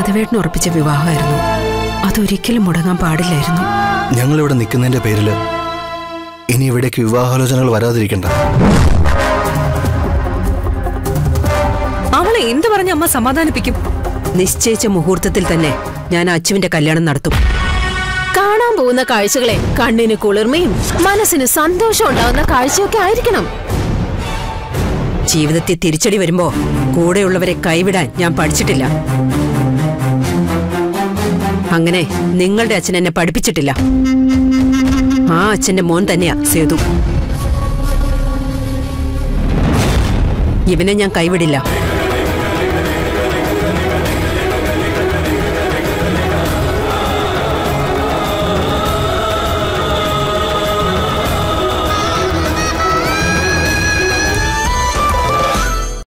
മാധവേട്ടന് ഉറപ്പിച്ച വിവാഹമായിരുന്നു അതൊരിക്കലും മുടങ്ങാൻ പാടില്ലായിരുന്നു ഞങ്ങളിവിടെ നിൽക്കുന്നതിന്റെ പേരിൽ ഇനി ഇവിടേക്ക് വിവാഹാലോചനകൾ വരാതിരിക്കണ്ട അവളെ എന്ത് പറഞ്ഞ് അമ്മ സമാധാനിപ്പിക്കും നിശ്ചയിച്ച മുഹൂർത്തത്തിൽ തന്നെ ഞാൻ അച്ചുവിന്റെ കല്യാണം നടത്തും കാണാൻ പോകുന്ന കാഴ്ചകളെ കണ്ണിന് കുളിർമയും മനസ്സിന് സന്തോഷം ഉണ്ടാവുന്ന കാഴ്ചയൊക്കെ ആയിരിക്കണം ജീവിതത്തിൽ തിരിച്ചടി വരുമ്പോ കൂടെയുള്ളവരെ കൈവിടാൻ ഞാൻ പഠിച്ചിട്ടില്ല അങ്ങനെ നിങ്ങളുടെ അച്ഛൻ എന്നെ പഠിപ്പിച്ചിട്ടില്ല ആ അച്ഛന്റെ മോൻ തന്നെയാ സേതു ഇവനെ ഞാൻ കൈവിടില്ല